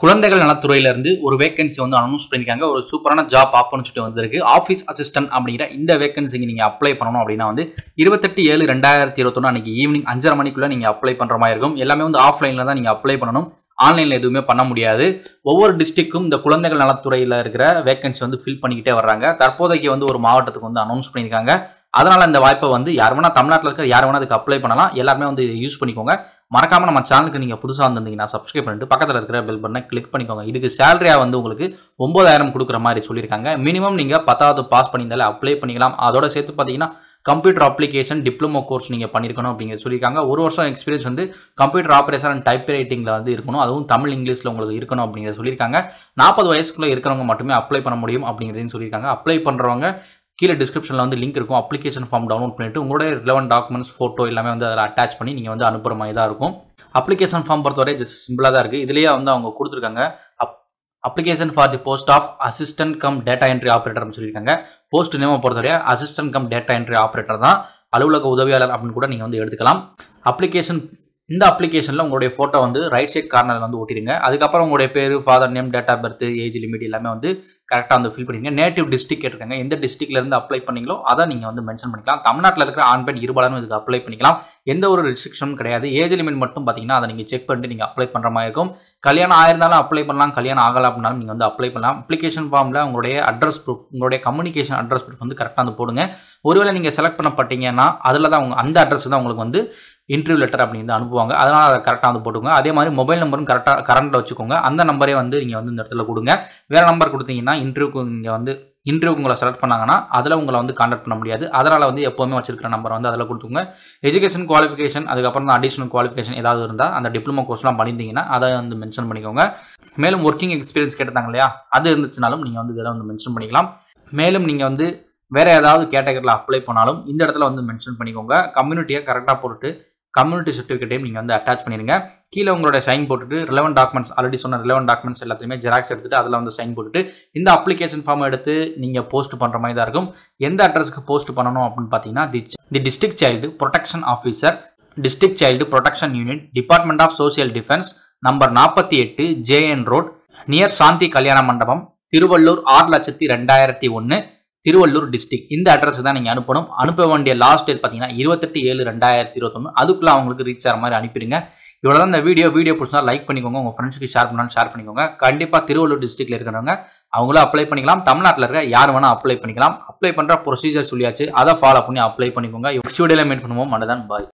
குழந்தைகள் நலத்துறையிலிருந்து ஒரு வேகன்சி வந்து அனௌன்ஸ் பண்ணியிருக்காங்க ஒரு சூப்பரான ஜாப் ஆப்பர்ச்சுனிட்டி வந்திருக்கு ஆஃபீஸ் அசிஸ்டன்ட் அப்படிங்கிற இந்த வேகன்சிக்கு நீங்கள் அப்ளை பண்ணணும் அப்படின்னா வந்து இருபத்தெட்டு ஏழு ரெண்டாயிரத்தி இருபத்தொன்று அன்றைக்கி ஈவினிங் அஞ்சரை மணிக்குள்ளே நீங்கள் அப்ளை பண்ணுற மாதிரி இருக்கும் எல்லாமே வந்து ஆஃப்லைனில் தான் நீங்கள் அப்ளை பண்ணணும் ஆன்லைனில் எதுவுமே பண்ண முடியாது ஒவ்வொரு டிஸ்ட்ரிக்ட்க்கும் இந்த குழந்தைகள் நலத்துறையில் இருக்கிற வேகன்சி வந்து ஃபில் பண்ணிக்கிட்டே வர்றாங்க தற்போதைக்கு வந்து ஒரு மாவட்டத்துக்கு வந்து அனௌன்ஸ் பண்ணியிருக்காங்க அதனால் இந்த வாய்ப்பை வந்து யார் வேணால் தமிழ்நாட்டில் இருக்கிற யார் வேணால் அதுக்கு அப்ளை பண்ணலாம் எல்லாருமே வந்து இதை யூஸ் பண்ணிக்கோங்க மறக்காமல் நம்ம சேனலுக்கு நீங்கள் புதுசாக வந்திருந்தீங்கன்னா சப்ஸ்கிரைப் பண்ணிட்டு பக்கத்தில் இருக்கிற பெல் பட்டனை கிளிக் பண்ணிக்கோங்க இதுக்கு சேலரியாக வந்து உங்களுக்கு ஒம்பதாயிரம் கொடுக்குற மாதிரி சொல்லியிருக்காங்க மினிமம் நீங்கள் பத்தாவது பாஸ் பண்ணியிருந்தாலே அப்ளை பண்ணிக்கலாம் அதோட சேர்த்து பார்த்தீங்கன்னா கம்ப்யூட்டர் அப்ளிகேஷன் டிப்ளமோ கோர்ஸ் நீங்கள் பண்ணியிருக்கணும் அப்படிங்கிறது சொல்லியிருக்காங்க ஒரு வருஷம் எக்ஸ்பீரியன்ஸ் வந்து கம்ப்யூட்டர் ஆப்ரேஷன் அண்ட் டைப் ரைட்டிங்கில் வந்து இருக்கணும் அதுவும் தமிழ் இங்கிலீஷில் உங்களுக்கு இருக்கணும் அப்படிங்கிறத சொல்லியிருக்காங்க நாற்பது வயசுக்குள்ளே இருக்கிறவங்க மட்டுமே அப்ளை பண்ண முடியும் அப்படிங்கிறதையும் சொல்லியிருக்காங்க அப்ளை பண்ணுறவங்க கீழே டிஸ்கிரிப்ஷனில் வந்து லிங்க் இருக்கும் அப்ளிகேஷன் ஃபார்ம் டவுன்லோட் பண்ணிட்டு உங்களுடைய ரிலவெண்ட் டாக்குமெண்ட்ஸ் ஃபோட்டோ எல்லாமே வந்து அதில் அட்டாச் பண்ணி நீங்கள் வந்து அனுப்புகிற மாதிரி தான் இருக்கும் அப்ளிகேஷன் ஃபார்ம் பொறுத்தவரை ஜஸ்ட் சிம்பிளாக தான் இருக்குது இதுலேயே வந்து அவங்க கொடுத்துருக்காங்க அப் application for the post of assistant cum data entry ஆப்ரேட்டர்னு சொல்லியிருக்காங்க போஸ்ட் நேமை பொறுத்தவரை assistant cum data entry operator தான் அலுவலக உதவியாளர் அப்படின்னு கூட நீங்கள் வந்து எடுத்துக்கலாம் அப்ளிகேஷன் இந்த அப்ளிகேஷனில் உங்களுடைய ஃபோட்டோ வந்து ரைட் சைட் கார்னரில் வந்து ஓட்டிடுங்க அதுக்கப்புறம் உங்களுடைய பேர் father name date of birth age limit எல்லாமே வந்து கரெக்டாக வந்து ஃபில் பண்ணிங்க நேட்டிவ் டிஸ்ட்ரிக் கேட்டிருக்காங்க எந்த டிஸ்ட்ரிக்ட்லேருந்து அப்ளை பண்ணீங்களோ அதை நீங்கள் வந்து மென்ஷன் பண்ணிக்கலாம் தமிழ்நாட்டில் இருக்கிற ஆண் பெண் இருபாலரும் இதுக்கு அப்ளை பண்ணிக்கலாம் எந்த ஒரு ரெஸ்ட்ரிக்ஷனும் கிடையாது ஏஜ் லிமிட் மட்டும் பார்த்தீங்கன்னா அதை நீங்கள் செக் பண்ணிட்டு நீங்கள் அப்ளை பண்ணுற மாதிரி இருக்கும் கல்யாணம் ஆயிருந்தாலும் அப்ளை பண்ணலாம் கல்யாணம் ஆகலாம் அப்படின்னாலும் நீங்கள் வந்து அப்ளை பண்ணலாம் அப்ளிகேஷன் ஃபார்மில் உங்களுடைய அட்ரஸ் ப்ரூஃப் உங்களுடைய கம்யூனிகேஷன் அட்ரஸ் ப்ரூஃப் வந்து கரெக்டாக வந்து போடுங்க ஒருவேளை நீங்கள் செலக்ட் பண்ணப்பட்டீங்கன்னா அதில் தான் உங்க அந்த அட்ரஸ் தான் உங்களுக்கு வந்து இன்டர்வியூ லெட்டர் அப்படின்னு அனுப்புவாங்க அதனால் அதை கரெக்டாக வந்து போட்டுக்கோங்க அதே மாதிரி மொபைல் நம்பரும் கரெக்டாக கரண்ட்டில் வச்சுக்கோங்க அந்த நம்பரே வந்து நீங்கள் வந்து இந்த இடத்துல கொடுங்க வேறு நம்பர் கொடுத்தீங்கன்னா இன்டர்வியூக்கு நீங்கள் வந்து இன்டர்வியூக்கு உங்களை செலக்ட் பண்ணாங்கன்னா அதில் உங்களை வந்து கான்டாக்ட் பண்ண முடியாது அதனால் வந்து எப்போவுமே வச்சிருக்கிற நம்பர் வந்து அதில் கொடுத்துங்க எஜுகேஷன் குவாலிஃபிகேஷன் அதுக்கப்புறம் தான் அடிஷனல் குவாலிஃபிகேஷன் ஏதாவது இருந்தால் அந்த டிப்ளமோ கோர்ஸ்லாம் பண்ணியிருந்தீங்கன்னா அதை வந்து மென்ஷன் பண்ணிக்கோங்க மேலும் ஒர்க்கிங் எக்ஸ்பீரியன்ஸ் கேட்டாங்க இல்லையா அது இருந்துச்சுனாலும் நீங்கள் வந்து இதெல்லாம் வந்து மென்ஷன் பண்ணிக்கலாம் மேலும் நீங்கள் வந்து வேறு ஏதாவது கேட்டகரியில் அப்ளை பண்ணாலும் இந்த இடத்துல வந்து மென்ஷன் பண்ணிக்கோங்க கம்யூனிட்டியை கரெக்டாக போட்டுட்டு கம்யூனிட்டி சர்டிஃபிகேட்டையும் நீங்கள் வந்து அட்டாச் பண்ணிடுங்க கீழே உங்களோட சைன் போட்டுட்டு ரிலவெண்ட் டாக்குமெண்ட்ஸ் ஆல்ரெடி சொன்ன ரிலவெண்ட் டாக்குமெண்ட்ஸ் எல்லாத்தையுமே ஜெராக்ஸ் எடுத்துட்டு அதில் வந்து சைன் போட்டுட்டு இந்த அப்ளிகேஷன் ஃபார்ம் எடுத்து நீங்கள் போஸ்ட் பண்ணுற மாதிரி தான் இருக்கும் எந்த அட்ரஸ்க்கு போஸ்ட் பண்ணணும் அப்படின்னு பார்த்தீங்கன்னா the the district child protection officer district child protection unit department of social defence number நாற்பத்தி எட்டு ஜேஎன் ரோட் நியர் சாந்தி கல்யாண மண்டபம் திருவள்ளூர் ஆறு லட்சத்தி ரெண்டாயிரத்தி ஒன்று திருவள்ளூர் டிஸ்ட்ரிக்ட் இந்த அட்ரஸ் தான் நீங்கள் அனுப்பணும் அனுப்ப வேண்டிய லாஸ்ட் டேட் பார்த்தீங்கன்னா இருபத்தெட்டு ஏழு ரெண்டாயிரத்தி இருபத்தொன்று அதுக்குள்ளே அவங்களுக்கு ரீச் ஆகிற மாதிரி அனுப்பிடுங்க இவ்வளோ தான் இந்த வீடியோ வீடியோ பிடிச்சா லைக் பண்ணிக்கோங்க உங்கள் ஃப்ரெண்ட்ஸ்க்கு ஷேர் பண்ணாலும் ஷேர் பண்ணிக்கோங்க கண்டிப்பாக திருவள்ளூர் டிஸ்ட்ரிக்ட்ல இருக்கிறவங்க அவங்களும் அப்ளை பண்ணிக்கலாம் தமிழ்நாட்டில் இருக்க யார் வேணால் அப்ளை பண்ணிக்கலாம் அப்ளை பண்ணுற ப்ரொசீஜர் சொல்லியாச்சு அதை ஃபாலோ பண்ணி அப்ளை பண்ணிக்கோங்க நெக்ஸ்ட் வீடியோவில் மீட் பண்ணுவோம் மண்டதான் பாய்